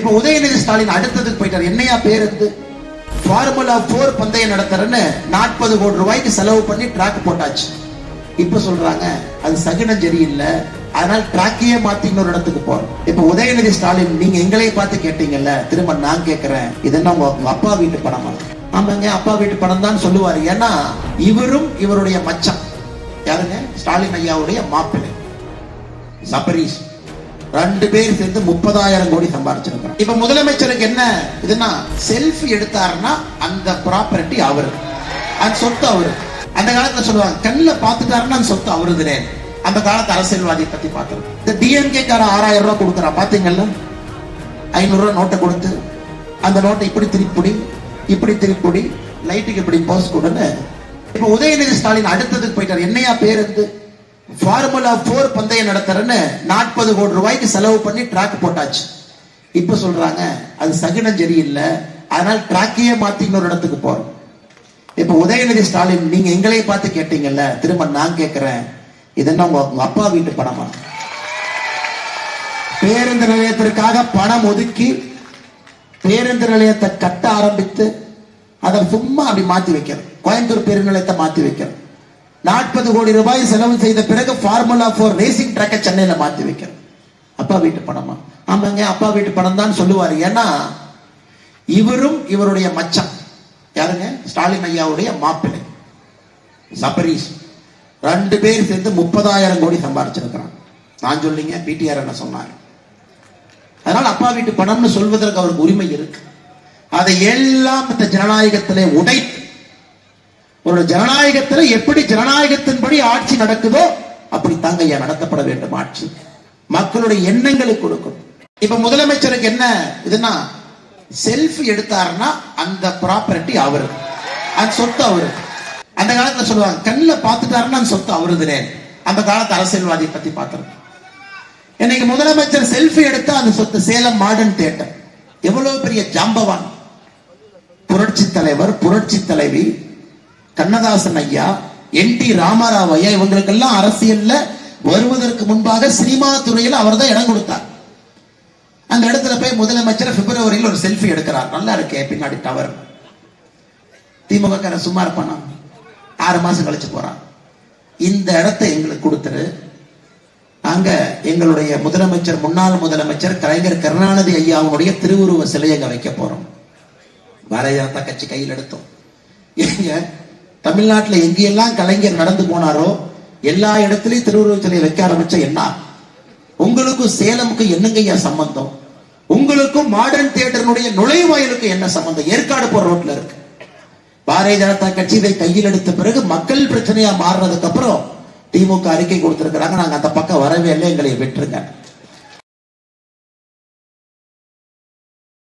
இப்ப உதயநிதி ஸ்டாலின் அடுத்ததுக்கு போயிட்டார் என்னையா பேருந்து ஃபார்முலா போர் பந்தயம் நடத்துறேன்னு நாற்பது கோடி ரூபாய்க்கு செலவு பண்ணி ட்ராக் போட்டாச்சு இப்ப சொல்றாங்க அது சகுனம் சரியில்லை அதனால ட்ராக்கையே மாத்தி இன்னொரு இடத்துக்கு போறோம் இப்ப உதயநிதி ஸ்டாலின் நீங்க எங்களை பார்த்து கேட்டீங்கல்ல திரும்ப நான் கேட்கிறேன் இது என்ன உங்க உங்க அப்பா வீட்டு பணமா ஆமாங்க அப்பா வீட்டு பணம் தான் சொல்லுவாரு ஏன்னா இவரும் இவருடைய மச்சான் யாருங்க ஸ்டாலின் ஐயாவுடைய மாப்பிள்ளை சபரீஷ் ரெண்டு பேர் சேர்ந்து முப்பதாயிரம் கோடி சம்பாரிச்சிருக்கிறோம் இப்ப முதலமைச்சருக்கு என்ன இதுனா செல்ஃபி எடுத்தாருன்னா அந்த ப்ராப்பர்ட்டி அவரு அந்த சொத்து அவரு அந்த காலத்துல சொல்லுவாங்க கண்ணுல பார்த்துட்டாருன்னா அந்த சொத்து அவருதுனே அந்த காலத்து அரசியல்வாதி பத்தி பார்த்தோம் இந்த டிஎம்கே கார ஆறாயிரம் ரூபாய் கொடுக்குறான் பாத்தீங்கல்ல ஐநூறு ரூபாய் நோட்டை கொடுத்து அந்த நோட்டை இப்படி திருப்பிடி இப்படி திருப்பிடி லைட்டுக்கு இப்படி போஸ் கொடுன்னு இப்ப உதயநிதி ஸ்டாலின் அடுத்ததுக்கு போயிட்டார் என்னையா பேருந்து ஃபார்முலா போர் பந்தயம் நடத்துறேன்னு நாற்பது கோடி ரூபாய்க்கு செலவு பண்ணி ட்ராக் போட்டாச்சு இப்ப சொல்றாங்க அது சகுனம் சரியில்லை அதனால ட்ராக்கையே மாத்தி இன்னொரு இடத்துக்கு போறோம் இப்ப உதயநிதி ஸ்டாலின் நீங்க எங்களை பார்த்து கேட்டீங்கல்ல திரும்ப நான் கேட்கிறேன் இது என்ன உங்க உங்க அப்பா வீட்டு பணமா பேருந்து நிலையத்திற்காக பணம் ஒதுக்கி பேருந்து நிலையத்தை கட்ட ஆரம்பித்து அதை சும்மா அப்படி மாத்தி வைக்கிறது கோயம்புத்தூர் பேருந்து நிலையத்தை மாத்தி வைக்கிறது நாற்பது கோடி ரூபாய் செலவு செய்த பிறகு ஃபார்முலா போர் ரேசிங் ட்ராக்கை சென்னையில மாத்தி வைக்கிறது அப்பா வீட்டு பணமா ஆமாங்க அப்பா வீட்டு பணம் தான் சொல்லுவாரு ஏன்னா இவரும் இவருடைய மச்சான் யாருங்க ஸ்டாலின் ஐயாவுடைய மாப்பிள்ளை சபரீஷ் ரெண்டு பேர் சேர்ந்து முப்பதாயிரம் கோடி சம்பாரிச்சிருக்கிறான் நான் சொல்லிங்க பிடிஆர் என்ன சொன்னார் அதனால அப்பா வீட்டு பணம்னு சொல்வதற்கு அவருக்கு உரிமை இருக்கு அதை எல்லாம் இந்த ஜனநாயகத்திலே உடைத்து ஒரு ஜனநாயகத்துல எப்படி ஜனநாயகத்தின்படி ஆட்சி நடக்குதோ அப்படி தாங்க ஐயா நடத்தப்பட வேண்டும் ஆட்சி மக்களுடைய எண்ணங்களுக்கு கொடுக்கணும் இப்ப முதலமைச்சருக்கு என்ன இதுனா செல்ஃபி எடுத்தாருன்னா அந்த ப்ராப்பர்ட்டி அவரு அந்த சொத்து அவரு அந்த காலத்துல சொல்லுவாங்க கண்ணுல பார்த்துட்டாருன்னா அந்த சொத்து அவருதுனே அந்த காலத்து அரசியல்வாதி பத்தி பார்த்திருக்கோம் இன்னைக்கு முதலமைச்சர் செல்ஃபி எடுத்தா அந்த சொத்து சேலம் மாடர்ன் தியேட்டர் எவ்வளவு பெரிய ஜாம்பவான் புரட்சி தலைவர் புரட்சி தலைவி கண்ணதாசன் ஐயா என் டி ராமராவ் ஐயா இவங்களுக்கெல்லாம் அரசியல்ல வருவதற்கு முன்பாக சினிமா துறையில் அவர் தான் இடம் கொடுத்தார் அந்த இடத்துல போய் முதலமைச்சர் பிப்ரவரியில் ஒரு செல்ஃபி எடுக்கிறார் நல்லா இருக்கே பின்னாடி டவர் திமுக காரன் சும்மா இருப்பானா ஆறு மாசம் கழிச்சு போறான் இந்த இடத்தை எங்களுக்கு கொடுத்துரு நாங்க எங்களுடைய முதலமைச்சர் முன்னாள் முதலமைச்சர் கலைஞர் கருணாநிதி ஐயாவுடைய திருவுருவ சிலையை அங்க வைக்க போறோம் பாரதிய ஜனதா கட்சி கையில் எடுத்தோம் ஏங்க தமிழ்நாட்டுல எங்கெல்லாம் கலைஞர் நடந்து போனாரோ எல்லா இடத்துலயும் திருவுருவ சிலையை வைக்க ஆரம்பிச்ச என்ன உங்களுக்கும் சேலமுக்கும் என்னங்கய்யா சம்பந்தம் உங்களுக்கும் மாடர்ன் தியேட்டருடைய நுழைவாயிலுக்கும் என்ன சம்பந்தம் ஏற்காடு போற ரோட்ல இருக்கு பாரதிய ஜனதா கட்சி இதை கையில் எடுத்த பிறகு மக்கள் பிரச்சனையா மாறுறதுக்கு அப்புறம் திமுக அறிக்கை கொடுத்திருக்கிறாங்க நாங்க அந்த பக்கம் வரவே இல்லை எங்களை விட்டுருங்க